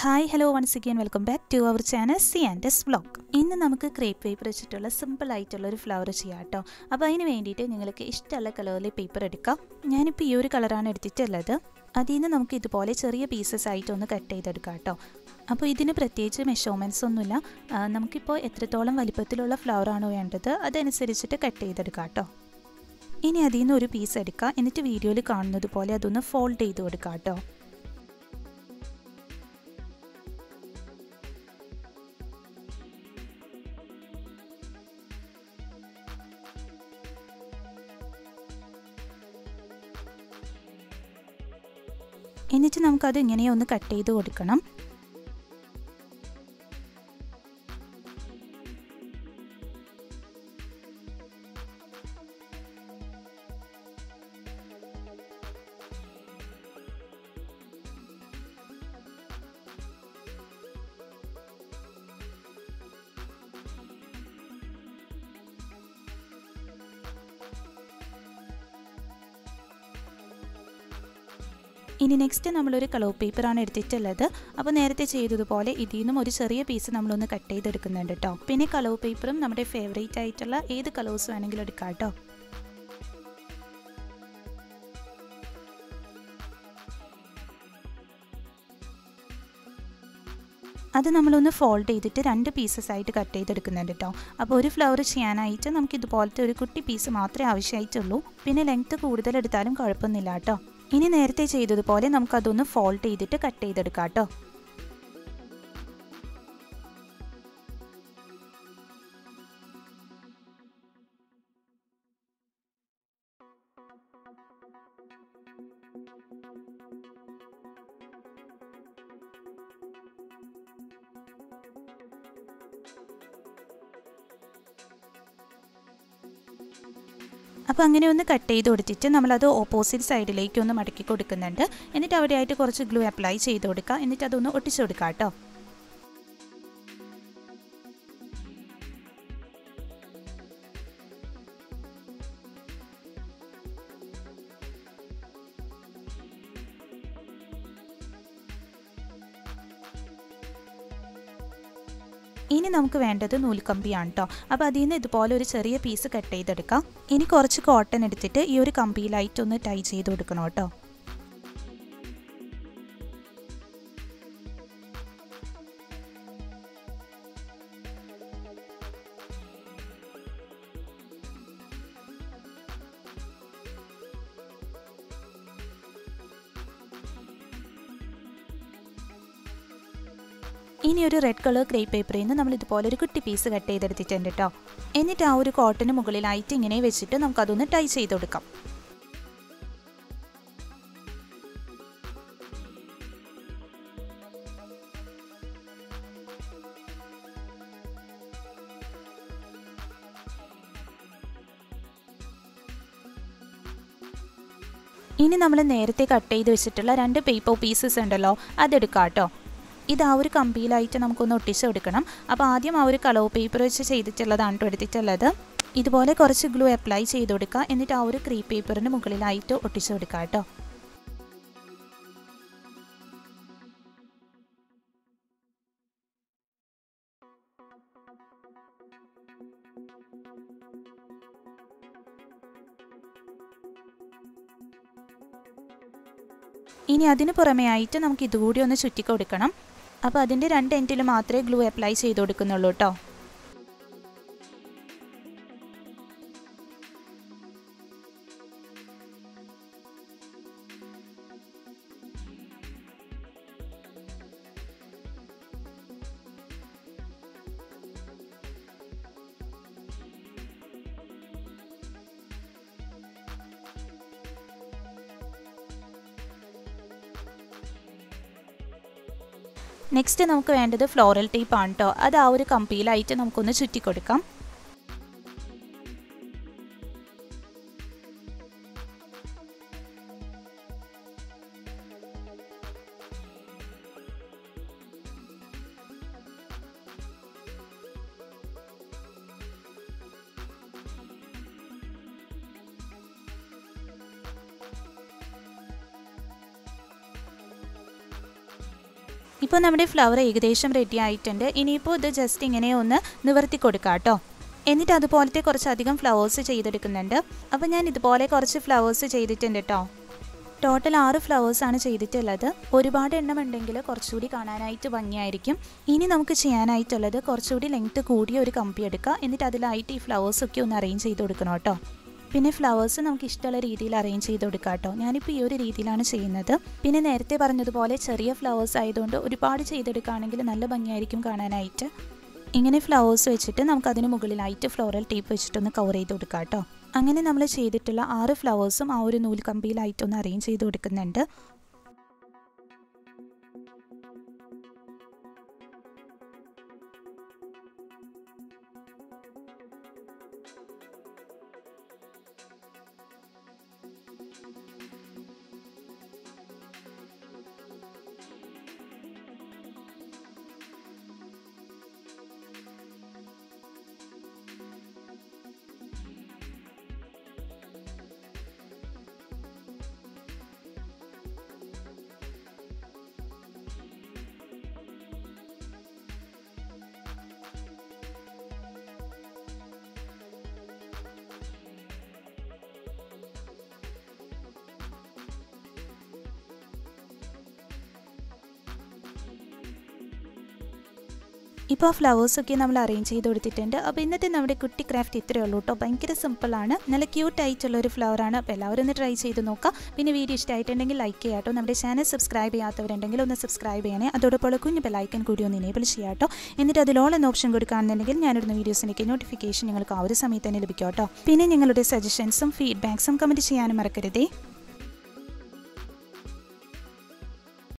hi hello once again welcome back to our channel C and S vlog ഇന്ന് നമുക്ക് crepe paper വെച്ചിട്ടുള്ള simple ആയിട്ടുള്ള ഒരു flower ചെയ്യാം കേട്ടോ അപ്പോൾ അതിന് വേണ്ടിയിട്ട് നിങ്ങൾക്ക് ഇഷ്ടമുള്ള കളറിൽ പേപ്പർ എടുക്കാം ഞാനിപ്പോൾ ഈ ഒരു കളറാണ് എടുത്തിട്ടുള്ളത് അതിൽ നിന്ന് നമുക്ക് ഇതുപോലെ ചെറിയ പീസസ് ആയിട്ട് ഒന്ന് കട്ട് ചെയ്തെടുക്കാം കേട്ടോ അപ്പോൾ ഇതിന് പ്രത്യേകിച്ച് മെഷർമെൻറ്റ്സ് ഒന്നുമില്ല ആ, നമുക്കിപ്പോൾ എത്രത്തോളം വലിപ്പത്തിലുള്ള ഫ്ലവർ ആണോ വേണ്ടത് അതനുസരിച്ചിട്ട് കട്ട് ചെയ്തെടുക്കാം കേട്ടോ ഇനി അതിൽ നിന്ന് ഒരു പീസ് എടുക്കുക എന്നിട്ട് വീഡിയോയിൽ കാണുന്നത് പോലെ അതൊന്ന് ഫോൾഡ് ചെയ്ത് കൊടുക്കാം കേട്ടോ എന്നിട്ട് നമുക്കത് ഇങ്ങനെ ഒന്ന് കട്ട് ചെയ്ത് കൊടുക്കണം ഇനി നെക്സ്റ്റ് നമ്മളൊരു കളർ പേപ്പറാണ് എടുത്തിട്ടുള്ളത് അപ്പോൾ നേരത്തെ ചെയ്തതുപോലെ ഇതിൽ നിന്നും ഒരു ചെറിയ പീസ് നമ്മളൊന്ന് കട്ട് ചെയ്തെടുക്കുന്നുണ്ട് കേട്ടോ പിന്നെ കളർ പേപ്പറും നമ്മുടെ ഫേവറേറ്റ് ആയിട്ടുള്ള ഏത് കളേഴ്സ് വേണമെങ്കിലും എടുക്കാം കേട്ടോ അത് നമ്മളൊന്ന് ഫോൾഡ് ചെയ്തിട്ട് രണ്ട് പീസസ് ആയിട്ട് കട്ട് ചെയ്തെടുക്കുന്നുണ്ട് കേട്ടോ അപ്പോൾ ഒരു ഫ്ലവർ ചെയ്യാനായിട്ട് നമുക്ക് ഇതുപോലത്തെ ഒരു കുട്ടി പീസ് മാത്രമേ ആവശ്യമായിട്ടുള്ളൂ പിന്നെ ലെങ്ത്ത് കൂടുതൽ എടുത്താലും കുഴപ്പമൊന്നുമില്ല കേട്ടോ ഇനി നേരത്തെ ചെയ്തതുപോലെ നമുക്കതൊന്ന് ഫോൾഡ് ചെയ്തിട്ട് കട്ട് ചെയ്തെടുക്കാം കേട്ടോ അപ്പോൾ അങ്ങനെ ഒന്ന് കട്ട് ചെയ്ത് കൊടുത്തിട്ട് നമ്മളത് ഓപ്പോസിറ്റ് സൈഡിലേക്ക് ഒന്ന് മടക്കി കൊടുക്കുന്നുണ്ട് എന്നിട്ട് അവിടെയായിട്ട് കുറച്ച് ഗ്ലൂ അപ്ലൈ ചെയ്ത് കൊടുക്കുക എന്നിട്ട് അതൊന്ന് ഒട്ടിച്ചു കൊടുക്കുക കേട്ടോ ഇനി നമുക്ക് വേണ്ടത് നൂൽക്കമ്പിയാണ് കേട്ടോ അപ്പോൾ അതിൽ നിന്ന് ഇതുപോലെ ഒരു ചെറിയ പീസ് കട്ട് ചെയ്തെടുക്കാം ഇനി കുറച്ച് കോട്ടൺ എടുത്തിട്ട് ഈ ഒരു കമ്പിയിലായിട്ട് ഒന്ന് ടൈ ചെയ്ത് കൊടുക്കണം കേട്ടോ ഇനി ഒരു റെഡ് കളർ ഗ്രേ പേപ്പറിൽ നിന്ന് നമ്മൾ ഇതുപോലെ ഒരു കുട്ടി പീസ് കട്ട് ചെയ്തെടുത്തിട്ടുണ്ട് കേട്ടോ എന്നിട്ട് ആ ഒരു കോട്ടന് മുകളിലായിട്ട് ഇങ്ങനെ വെച്ചിട്ട് നമുക്കതൊന്ന് ടൈ ചെയ്ത് കൊടുക്കാം ഇനി നമ്മൾ നേരത്തെ കട്ട് ചെയ്ത് വെച്ചിട്ടുള്ള രണ്ട് പേപ്പർ പീസസ് ഉണ്ടല്ലോ അതെടുക്കാം കേട്ടോ ഇത് ആ ഒരു കമ്പിയിലായിട്ട് നമുക്കൊന്ന് ഒട്ടിച്ച് കൊടുക്കണം അപ്പോൾ ആദ്യം ആ ഒരു കളർ പേപ്പർ വെച്ച് ചെയ്തിട്ടുള്ളതാണ് കേട്ടോ എടുത്തിട്ടുള്ളത് ഇതുപോലെ കുറച്ച് ഗ്ലൂ അപ്ലൈ ചെയ്ത് കൊടുക്കുക എന്നിട്ട് ആ ഒരു ക്രീ പേപ്പറിന് മുകളിലായിട്ട് ഒട്ടിച്ച് കൊടുക്കുക കേട്ടോ ഇനി അതിന് പുറമേ ആയിട്ട് നമുക്ക് ഇതുകൂടി ഒന്ന് ചുറ്റി കൊടുക്കണം അപ്പോൾ അതിൻ്റെ രണ്ട് എൻഡിൽ മാത്രമേ ഗ്ലൂ അപ്ലൈ ചെയ്ത് കൊടുക്കുന്നുള്ളൂ കേട്ടോ നെക്സ്റ്റ് നമുക്ക് വേണ്ടത് ഫ്ലോറൽ ടേപ്പ് ആണ് കേട്ടോ അത് ആ ഒരു കമ്പിയിലായിട്ട് നമുക്കൊന്ന് ചുറ്റി കൊടുക്കാം ഇപ്പോൾ നമ്മുടെ ഫ്ലവർ ഏകദേശം റെഡി ആയിട്ടുണ്ട് ഇനിയിപ്പോൾ ഇത് ജസ്റ്റ് ഇങ്ങനെ ഒന്ന് നിവർത്തി കൊടുക്കാം കേട്ടോ എന്നിട്ട് അതുപോലത്തെ കുറച്ചധികം ഫ്ലവേഴ്സ് ചെയ്തെടുക്കുന്നുണ്ട് അപ്പോൾ ഞാൻ ഇതുപോലെ കുറച്ച് ഫ്ലവേഴ്സ് ചെയ്തിട്ടുണ്ട് കേട്ടോ ടോട്ടൽ ആറ് ഫ്ലവേഴ്സാണ് ചെയ്തിട്ടുള്ളത് ഒരുപാട് എണ്ണം ഉണ്ടെങ്കിൽ കുറച്ചുകൂടി കാണാനായിട്ട് ഭംഗിയായിരിക്കും ഇനി നമുക്ക് ചെയ്യാനായിട്ടുള്ളത് കുറച്ചുകൂടി ലെങ്ത് കൂടിയ ഒരു കമ്പി എടുക്കുക എന്നിട്ട് അതിലായിട്ട് ഈ ഫ്ലവേഴ്സൊക്കെ ഒന്ന് അറേഞ്ച് ചെയ്ത് കൊടുക്കണം കേട്ടോ പിന്നെ ഫ്ലവേഴ്സ് നമുക്ക് ഇഷ്ടമുള്ള രീതിയിൽ അറേഞ്ച് ചെയ്ത് കൊടുക്കാം കേട്ടോ ഞാനിപ്പോൾ ഈ ഒരു രീതിയിലാണ് ചെയ്യുന്നത് പിന്നെ നേരത്തെ പറഞ്ഞതുപോലെ ചെറിയ ഫ്ലവേഴ്സ് ആയതുകൊണ്ട് ഒരുപാട് ചെയ്തെടുക്കുകയാണെങ്കിൽ നല്ല ഭംഗിയായിരിക്കും കാണാനായിട്ട് ഇങ്ങനെ ഫ്ലവേഴ്സ് വെച്ചിട്ട് നമുക്ക് അതിന് മുകളിലായിട്ട് ഫ്ലോറൽ ടേപ്പ് വെച്ചിട്ടൊന്ന് കവർ ചെയ്ത് കൊടുക്കാം കേട്ടോ അങ്ങനെ നമ്മൾ ചെയ്തിട്ടുള്ള ആറ് ഫ്ലവേഴ്സും ആ ഒരു നൂൽക്കമ്പിയിലായിട്ടൊന്ന് അറേഞ്ച് ചെയ്ത് കൊടുക്കുന്നുണ്ട് ഇപ്പോൾ ആ ഫ്ലവേഴ്സൊക്കെ നമ്മൾ അറേഞ്ച് ചെയ്ത് കൊടുത്തിട്ടുണ്ട് അപ്പോൾ ഇന്നത്തെ നമ്മുടെ കുട്ടി ക്രാഫ്റ്റ് ഇത്രയേ ഉള്ളൂ കേട്ടോ ഭയങ്കര സിമ്പിളാണ് നല്ല ക്യൂട്ട് ആയിട്ടുള്ള ഒരു ഫ്ലവറാണ് അപ്പോൾ എല്ലാവരും ഒന്ന് ട്രൈ ചെയ്ത് നോക്കാം പിന്നെ വീഡിയോ ഇഷ്ടമായിട്ടുണ്ടെങ്കിൽ ലൈക്ക് ചെയ്യാം കേട്ടോ നമ്മുടെ ചാനൽ സബ്സ്ക്രൈബ് ചെയ്യാത്തവരുണ്ടെങ്കിൽ ഒന്ന് സബ്സ്ക്രൈബ് ചെയ്യണേ അതോടൊപ്പം കുഞ്ഞു ബെലൈക്കൻ കൂടി ഒന്ന് ഇനേബിൾ ചെയ്യാം കേട്ടോ എന്നിട്ട് അതിലോളം എന്ന ഓപ്ഷൻ കൊടുക്കുകയാണെന്നുണ്ടെങ്കിൽ ഞാനിടുന്ന വീഡിയോസിനൊക്കെ നോട്ടിഫിക്കേഷൻ നിങ്ങൾക്ക് ആ ഒരു സമയത്ത് തന്നെ ലഭിക്കും കേട്ടോ പിന്നെ നിങ്ങളുടെ സജഷൻസും ഫീഡ്ബാക്സും കമൻറ്റ് ചെയ്യാനും മറക്കരുതേ